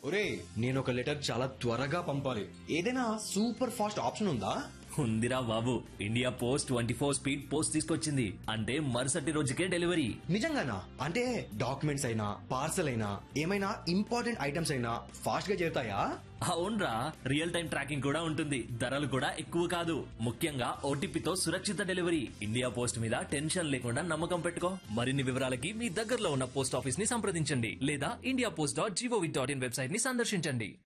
ఒరే నేను ఒక లెటర్ చాలా త్వరగా పంపాలి ఏదైనా సూపర్ ఫాస్ట్ ఆప్షన్ ఉందా ఉందిరా బాబు India Post twenty four speed post తీసుకొచ్చింది అంటే మరుసటి రోజుకే డెలివరీ నిజంగానా అంటే డాక్యుమెంట్స్ అయినా పార్సల్ అయినా ఏమైనా ఇంపార్టెంట్ ఐటమ్స్ అయినా ఫాస్ట్ గా చేరుతాయా అవునరా రియల్ టైం ట్రాకింగ్ కూడా ఉంటుంది ధరలు కూడా ఎక్కువ కాదు ముఖ్యంగా ఓటీపీతో సురక్షిత డెలివరీ ఇండియా పోస్ట్ మీద టెన్షన్ లేకుండా నమ్మకం పెట్టుకో మరిన్ని వివరాలకి మీ దగ్గరలో ఉన్న పోస్ట్ ఆఫీస్ ని సంప్రదించండి లేదా India Post dot G O V dot in website ని సందర్శించండి